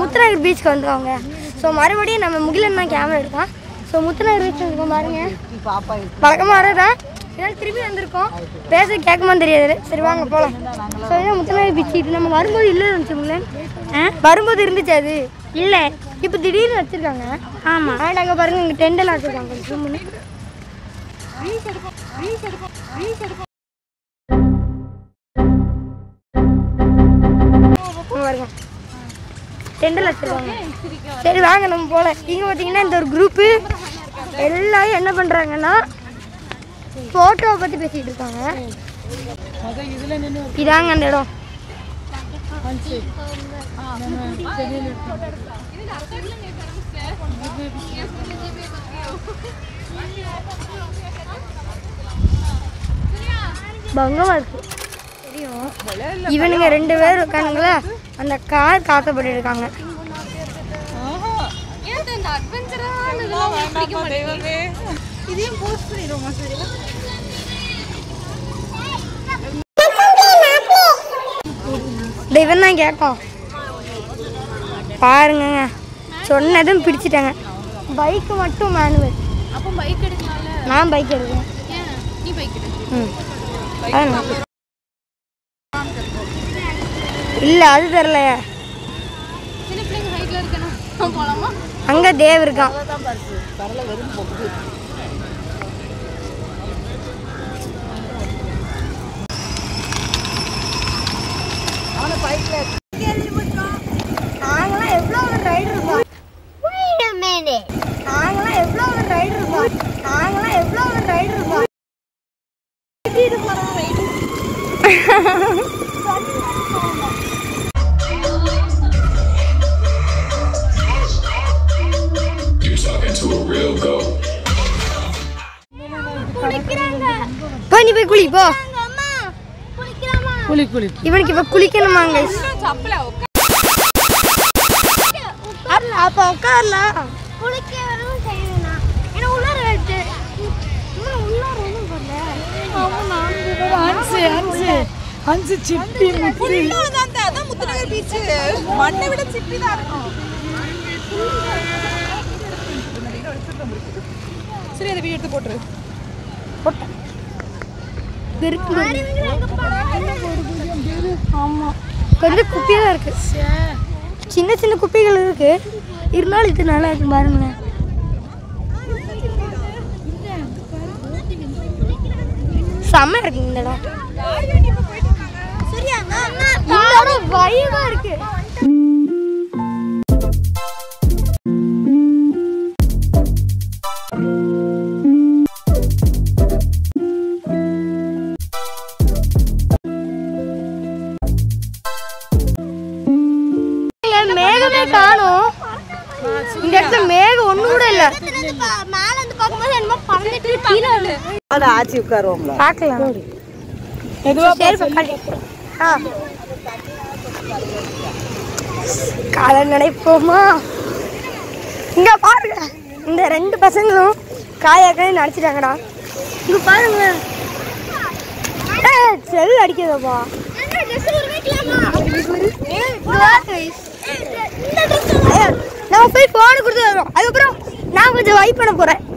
முத்துநகர் பீச்சுக்கு வந்துருவாங்க ஸோ மறுபடியும் நம்ம முகிலன் தான் கேமரா எடுத்தான் ஸோ முத்துநகர் பீச் இருக்கோம் பாருங்க வழக்கமாக தான் இதனால் திருப்பி வந்திருக்கோம் பேச கேட்குமா தெரியாது சரி வாங்க போகலாம் ஸோ இதான் முத்துநகர் பீச் இது நம்ம வரும்போது இல்லை இருந்துச்சு முகிலன் வரும்போது இருந்துச்சு அது இல்லை இப்போ திடீர்னு வச்சுருக்காங்க ஆமாம் அண்ட் அங்கே பாருங்க இங்கே டெண்டெல்லாம் வச்சுருக்காங்க கொஞ்சம் முன்னே இங்க பாருங்க டெண்டில் வச்சுருக்காங்க சரி வாங்க நம்ம போல இங்கே பார்த்தீங்கன்னா இந்த ஒரு குரூப்பு எல்லாரும் என்ன பண்ணுறாங்கன்னா ஃபோட்டோவை பற்றி பேசிகிட்டு இருக்காங்க இதாங்க அந்த இடம் பங்கமா இருக்கு தெரியும் இவனுங்க ரெண்டு பேர் இருக்கானுங்களா அந்த கார் காத்தப்பட்டு இருக்காங்க இந்த இவன் தான் கேட்கும் பாருங்கங்க சொன்னதும் பிடிச்சிட்டாங்க பைக்கு மட்டும் மேனுவல் அப்போ பைக் எடுக்கலாம்ல நான் பைக் எடுக்கிறேன் ஏன் நீ பைக் எடு ம் அதான். இல்ல அது தெரில சின்ன பிள்ளைங்க ஹைட்ல இருக்கணும் போலாமா அங்க தேவ் இருக்கான் நாங்களாம் எவ்வளோ ஒரு ரைடு இருக்கோம் நாங்களாம் எவ்வளோ ஒரு ரைடு இருக்கோம் நாங்களாம் எவ்வளோ ஒரு ரைடு இருக்கோம் You're talking to a real goat. போ நீ போய் குளி போ குளி குளி இவனுக்கு இப்ப குளிக்கணுமாங்க அப்ப உட்காரலாம் குளிக்கவும் செய்யணும் ஏன்னா உள்ளார வெட்டு உள்ளார ஒன்றும் பண்ணல ஹன்சு ஹன்சு ஹன்சு சிப்பி முத்து சரி அதை வீடியோ எடுத்து போட்டுரு ஆமா கொஞ்சம் குப்பியாக தான் இருக்கு சின்ன சின்ன குப்பிகள் இருக்கு இருந்தாலும் இது நல்லா இருக்கு பாருங்களேன் செம்ம இருக்கு இந்த இடம் இந்த இடம் வைவா இருக்கு இங்க மேகமே காணும் இந்த இடத்துல மேகம் ஒண்ணு கூட இல்ல மேல இருந்து பார்க்கும்போது என்னமோ பறந்துட்டு கீழே அதை ஆச்சி உட்காருவோம்ல பார்க்கலாம் மெதுவா சரி பக்காளி ஆ காலை நினைப்போமா இங்க பாருங்க இந்த ரெண்டு பசங்களும் காயாக்கவே நடிச்சிட்டாங்கடா இங்க பாருங்க ஏய், செல் அடிக்கிறதப்பா நம்ம போய் போன் கொடுத்து வரோம் அதுக்கப்புறம் நான் கொஞ்சம் வைப் பண்ண போறேன்